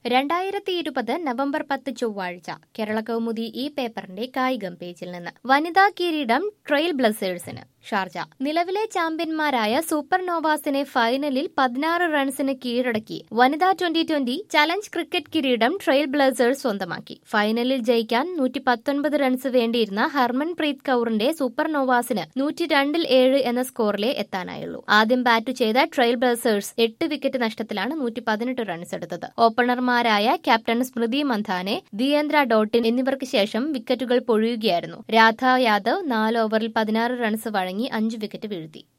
രണ്ടായിരത്തി ഇരുപത് നവംബർ പത്ത് ചൊവ്വാഴ്ച കേരള കൗമുദി ഈ പേപ്പറിന്റെ കായികം പേജിൽ നിന്ന് വനിതാ കിരീടം ട്രെയിൽ ബ്ലസേഴ്സിന് ഷാർജ നിലവിലെ ചാമ്പ്യന്മാരായ സൂപ്പർ നോവാസിനെ ഫൈനലിൽ പതിനാറ് റൺസിന് കീഴടക്കി വനിതാ ട്വന്റി ട്വന്റി ചലഞ്ച് ക്രിക്കറ്റ് കിരീടം ട്രെയിൽ ബ്ലസേഴ്സ് സ്വന്തമാക്കി ഫൈനലിൽ ജയിക്കാൻ നൂറ്റി പത്തൊൻപത് റൺസ് വേണ്ടിയിരുന്ന ഹർമൻ പ്രീത് കൌറിന്റെ സൂപ്പർ നോവാസിന് നൂറ്റി രണ്ടിൽ ഏഴ് എന്ന സ്കോറിലെ എത്താനായുള്ളൂ ആദ്യം ബാറ്റ് ചെയ്ത ട്രെയിൽ ബ്ലസേഴ്സ് എട്ട് വിക്കറ്റ് നഷ്ടത്തിലാണ് നൂറ്റി പതിനെട്ട് റൺസ് എടുത്തത് ഓപ്പണർമാരായ ക്യാപ്റ്റൻ സ്മൃതി മന്ധാനെ ദിയേന്ദ്ര ഡോട്ടിൻ എന്നിവർക്ക് ശേഷം വിക്കറ്റുകൾ പൊഴിയുകയായിരുന്നു രാധ യാദവ് നാല് ഓവറിൽ പതിനാറ് റൺസ് വഴങ്ങി അഞ്ച് വിക്കറ്റ് വീഴ്ത്തി